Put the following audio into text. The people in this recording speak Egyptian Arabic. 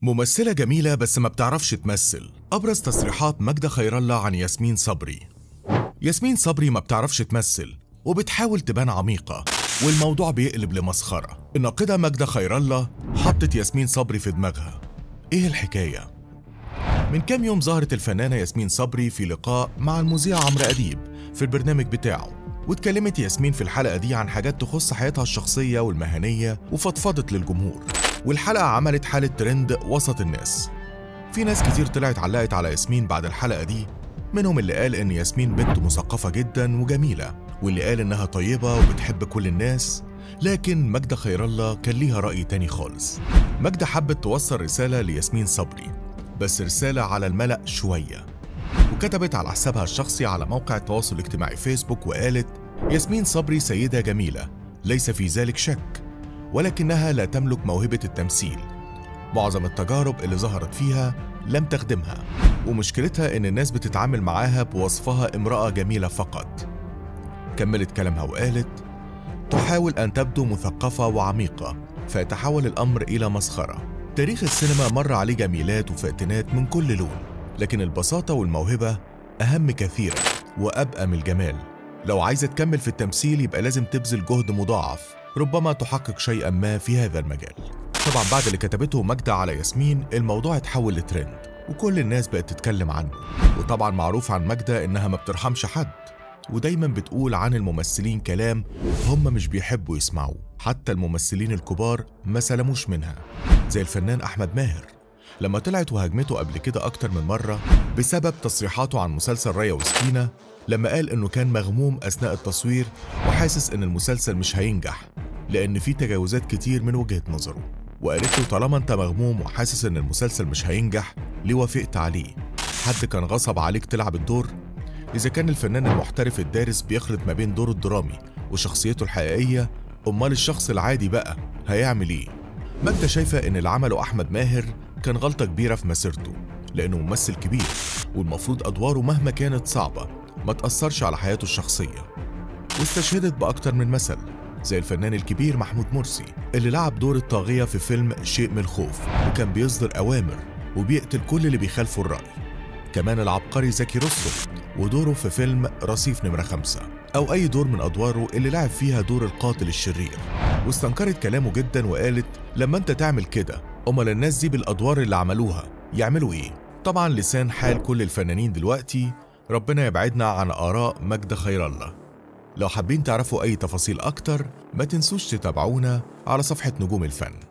ممثلة جميلة بس ما بتعرفش تمثل أبرز تصريحات ماجدة خير الله عن ياسمين صبري ياسمين صبري ما بتعرفش تمثل وبتحاول تبان عميقة والموضوع بيقلب لمسخرة الناقدة ماجدة خير الله حطت ياسمين صبري في دماغها إيه الحكاية؟ من كام يوم ظهرت الفنانة ياسمين صبري في لقاء مع المذيع عمرو أديب في البرنامج بتاعه واتكلمت ياسمين في الحلقة دي عن حاجات تخص حياتها الشخصية والمهنية وفضفضت للجمهور والحلقة عملت حالة ترند وسط الناس في ناس كتير طلعت علقت على ياسمين بعد الحلقة دي منهم اللي قال إن ياسمين بنت مثقفة جدا وجميلة واللي قال إنها طيبة وبتحب كل الناس لكن ماجدة خير الله كان ليها رأي تاني خالص ماجدة حبت توصل رسالة لياسمين صبري بس رسالة على الملأ شوية وكتبت على حسابها الشخصي على موقع التواصل الاجتماعي فيسبوك وقالت ياسمين صبري سيدة جميلة ليس في ذلك شك ولكنها لا تملك موهبة التمثيل معظم التجارب اللي ظهرت فيها لم تخدمها ومشكلتها إن الناس بتتعامل معاها بوصفها امرأة جميلة فقط كملت كلامها وقالت تحاول أن تبدو مثقفة وعميقة فيتحول الأمر إلى مسخرة تاريخ السينما مر عليه جميلات وفاتنات من كل لون لكن البساطة والموهبة أهم كثيرا وأبقى من الجمال لو عايزة تكمل في التمثيل يبقى لازم تبذل جهد مضاعف ربما تحقق شيئا ما في هذا المجال طبعا بعد اللي كتبته ماجدة على ياسمين الموضوع اتحول لترند وكل الناس بقت تتكلم عنه وطبعا معروف عن ماجدة إنها ما بترحمش حد ودايما بتقول عن الممثلين كلام هم مش بيحبوا يسمعوه حتى الممثلين الكبار ما سلموش منها زي الفنان أحمد ماهر لما طلعت وهاجمته قبل كده أكتر من مرة بسبب تصريحاته عن مسلسل ريا وسكينة لما قال إنه كان مغموم أثناء التصوير وحاسس إن المسلسل مش هينجح لأن فيه تجاوزات كتير من وجهة نظره وقالت له طالما أنت مغموم وحاسس إن المسلسل مش هينجح ليه وافقت عليه؟ حد كان غصب عليك تلعب الدور؟ إذا كان الفنان المحترف الدارس بيخلط ما بين دوره الدرامي وشخصيته الحقيقية أمال الشخص العادي بقى هيعمل إيه؟ ماجدة شايفة إن اللي عمله أحمد ماهر كان غلطة كبيرة في مسيرته لأنه ممثل كبير والمفروض أدواره مهما كانت صعبة ما تأثرش على حياته الشخصية واستشهدت بأكتر من مثل زي الفنان الكبير محمود مرسي اللي لعب دور الطاغية في فيلم شيء من الخوف وكان بيصدر أوامر وبيقتل كل اللي بيخالفوا الرأي كمان العبقري زكي رستم ودوره في فيلم رصيف نمرة خمسة أو أي دور من أدواره اللي لعب فيها دور القاتل الشرير واستنكرت كلامه جدا وقالت لما أنت تعمل كده أمال الناس دي بالأدوار اللي عملوها يعملوا إيه؟ طبعا لسان حال كل الفنانين دلوقتي ربنا يبعدنا عن آراء مجد خير الله لو حابين تعرفوا أي تفاصيل أكتر ما تنسوش تتابعونا على صفحة نجوم الفن